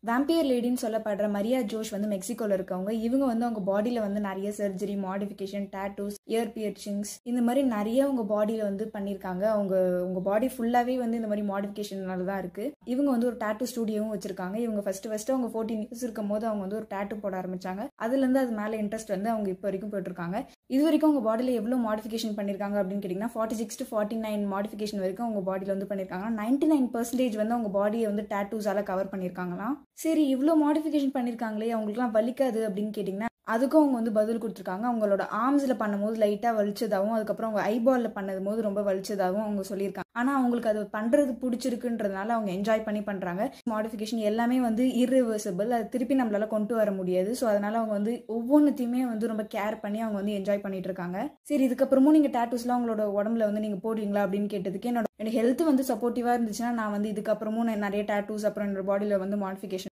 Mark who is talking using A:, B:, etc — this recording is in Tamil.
A: வேம்பியர் லேடின்னு சொல்லப்படுற மரியா ஜோஷ் வந்து மெக்சிகோல இருக்கவங்க இவங்க வந்து அவங்க பாடியில வந்து நிறைய surgery modification tattoos ear piercings இந்த மாதிரி நிறைய அவங்க பாடியில வந்து பண்ணியிருக்காங்க அவங்க உங்க பாடி ஃபுல்லாவே வந்து இந்த மாதிரி மாடிஃபிகேஷனால தான் இருக்கு இவங்க வந்து ஒரு டேட்டூ ஸ்டுடியோவும் வச்சிருக்காங்க இவங்க ஃபர்ஸ்ட் ஃபர்ஸ்ட் அவங்க ஃபோர்டீன் இயர்ஸ் இருக்கும் போது அவங்க வந்து ஒரு டேட்டூ போட ஆரம்பிச்சாங்க அதுல இருந்து அது மேல இன்ட்ரெஸ்ட் வந்து அவங்க இப்போ வரைக்கும் போயிட்டு இருக்காங்க இது வரைக்கும் அவங்க பாடியில எவ்வளவு மாடிஃபிகேஷன் பண்ணிருக்காங்க அப்படின்னு கேட்டீங்கன்னா forty six to forty nine modification வரைக்கும் அவங்க பாடியில வந்து பண்ணிருக்காங்க நைன்டி நைன் பர்சன்டேஜ் வந்து அவங்க பாடியை வந்து டேட்டூஸால கவர் பண்ணிருக்காங்களாம் சரி இவ்வளோ மாடிஃபிகேஷன் பண்ணிருக்காங்களே அவங்களுக்குலாம் வலிக்காது அப்படின்னு கேட்டிங்கன்னா அதுக்கும் அவங்க வந்து பதில் கொடுத்துருக்காங்க அவங்களோட ஆர்ம்ஸில் பண்ணும்போது லைட்டாக வலிச்சதாகவும் அதுக்கப்புறம் அவங்க ஐபாலில் பண்ணது போது ரொம்ப வலிச்சதாகவும் அவங்க சொல்லியிருக்காங்க ஆனால் அவங்களுக்கு அது பண்ணுறது பிடிச்சிருக்குன்றதுனால அவங்க என்ஜாய் பண்ணி பண்ணுறாங்க மாடிஃபிகேஷன் எல்லாமே வந்து இர்ரிவர்சிபிள் அது திருப்பி நம்மளால கொண்டு வர முடியாது ஸோ அதனால அவங்க வந்து ஒவ்வொன்றுத்தையுமே வந்து ரொம்ப கேர் பண்ணி அவங்க வந்து என்ஜாய் பண்ணிட்டு இருக்காங்க சரி இதுக்கப்புறமும் நீங்கள் டேட்டூஸ்லாம் உங்களோட உடம்புல வந்து நீங்கள் போடுவீங்களா அப்படின்னு கேட்டதுக்கு என்னோட எனக்கு ஹெல்த் வந்து சப்போர்ட்டிவாக இருந்துச்சுன்னா நான் வந்து இதுக்கப்புறமும் நான் நிறைய டேட்டூஸ் அப்புறம் என்னோட பாடியில் வந்து மாடிஃபிகேஷன்